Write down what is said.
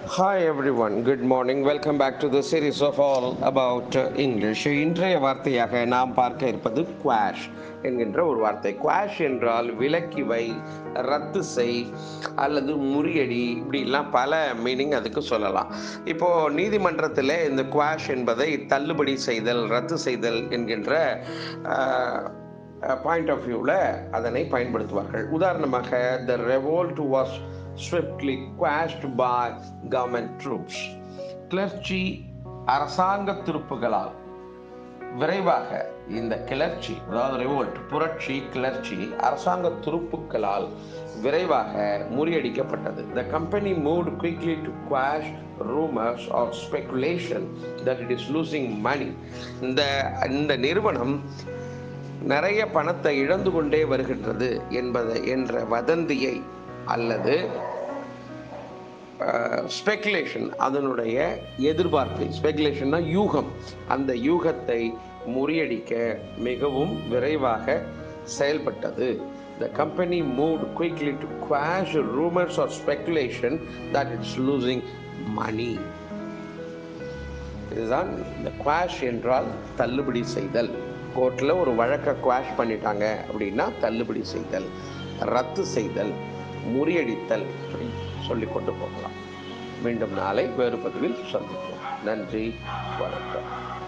Hi everyone, good morning. Welcome back to the series of all about uh, English. இன்றைய வார்த்தையாக நாம் பார்க்க இருப்பது குவாஷ் என்கின்ற ஒரு வார்த்தை குவாஷ் என்றால் விலக்கி வை ரத்து செய் அல்லது முறியடி இப்படிலாம் பல மீனிங் அதுக்கு சொல்லலாம் இப்போ நீதிமன்றத்தில் இந்த குவாஷ் என்பதை தள்ளுபடி செய்தல் ரத்து செய்தல் என்கின்ற பாயிண்ட் ஆஃப் வியூவில் அதனை பயன்படுத்துவார்கள் உதாரணமாக the revolt was swiftly quashed by government troops கிளர்ச்சி அரசாங்க துருப்புகளால் விரைவாக இந்த கிளர்ச்சி அதாவது ரெவோல்ட் புரட்சி கிளர்ச்சி அரசாங்க துருப்புக்களால் விரைவாக முறியடிக்கப்பட்டது the company moved quickly to quash rumours or speculation that it is losing money இந்த இந்த நிறுவனம் நிறைய பணத்தை இழந்து கொண்டே வருகின்றது என்பதை என்ற வதந்தியை அல்லது ஸ்பெகுலேஷன் அதனுடைய எதிர்பார்ப்பை ஸ்பெகுலேஷன்னா யூகம் அந்த யூகத்தை முறியடிக்க மிகவும் விரைவாக செயல்பட்டது the company moved quickly to quash rumours or speculation that it's losing money இதுதான் இந்த குவாஷ் என்றால் தள்ளுபடி செய்தல் கோர்ட்டில் ஒரு வழக்கை குவாஷ் பண்ணிட்டாங்க அப்படின்னா தள்ளுபடி செய்தல் ரத்து செய்தல் முறியடித்தல் அப்படி சொல்லி கொண்டு போகலாம் மீண்டும் நாளை வேறு பதிவில் சந்திப்போம் நன்றி வணக்கம்